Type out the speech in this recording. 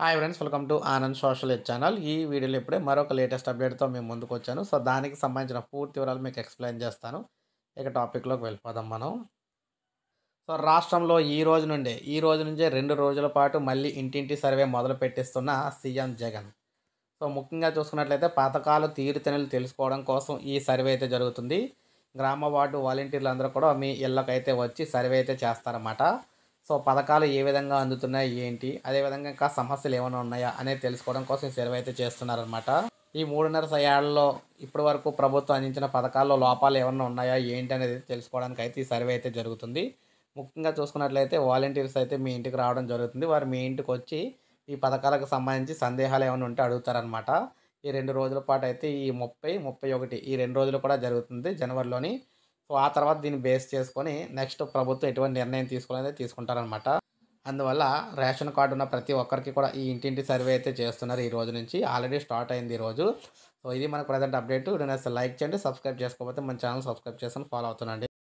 hi friends welcome to Anand social ed channel ఈ వీడియోలో ఇప్పుడే మరొక లేటెస్ట్ అప్డేట్తో మేము ముందుకు వచ్చాను సో దానికి సంబంధించిన పూర్తి వివరాలు మీకు ఎక్స్ప్లెయిన్ చేస్తాను ఇక టాపిక్లోకి వెళ్ళిపోదాం మనం సో రాష్ట్రంలో ఈ రోజు నుండే ఈ రోజు నుంచే రెండు రోజుల పాటు మళ్ళీ ఇంటింటి సర్వే మొదలు పెట్టిస్తున్న సీఎం జగన్ సో ముఖ్యంగా చూసుకున్నట్లయితే పథకాలు తీరుతెనులు తెలుసుకోవడం కోసం ఈ సర్వే అయితే జరుగుతుంది గ్రామ వార్డు వాలంటీర్లు అందరూ కూడా మీ ఇళ్ళకైతే వచ్చి సర్వే అయితే చేస్తారన్నమాట సో పథకాలు ఏ విధంగా అందుతున్నాయి ఏంటి అదేవిధంగా ఇంకా సమస్యలు ఏమైనా ఉన్నాయా అనేది తెలుసుకోవడం కోసం ఈ సర్వే అయితే చేస్తున్నారనమాట ఈ మూడున్నర సయాళ్ళలో ఇప్పటి వరకు ప్రభుత్వం అందించిన పథకాల్లో లోపాలు ఏమైనా ఉన్నాయా ఏంటి అనేది తెలుసుకోవడానికి అయితే ఈ సర్వే అయితే జరుగుతుంది ముఖ్యంగా చూసుకున్నట్లయితే వాలంటీర్స్ అయితే మీ ఇంటికి రావడం జరుగుతుంది వారు మీ ఇంటికి వచ్చి ఈ పథకాలకు సంబంధించి సందేహాలు ఏమైనా ఉంటే అడుగుతారనమాట ఈ రెండు రోజుల పాటు అయితే ఈ ముప్పై ముప్పై ఒకటి ఈ రెండు రోజులు కూడా జరుగుతుంది జనవరిలోని సో ఆ తర్వాత దీన్ని బేస్ చేసుకొని నెక్స్ట్ ప్రభుత్వం ఎటువంటి నిర్ణయం తీసుకోవాలనేది తీసుకుంటారనమాట అందువల్ల రేషన్ కార్డు ఉన్న ప్రతి ఒక్కరికి కూడా ఈ ఇంటింటి సర్వే అయితే చేస్తున్నారు ఈ రోజు నుంచి ఆల్రెడీ స్టార్ట్ అయింది ఈ రోజు సో ఇది మనకు ప్రజెంట్ అప్డేట్ నేను లైక్ చేయండి సబ్స్క్రైబ్ చేసుకోకపోతే మన ఛానల్ సబ్స్క్రైబ్ చేసుకొని ఫాలో అవుతుండండి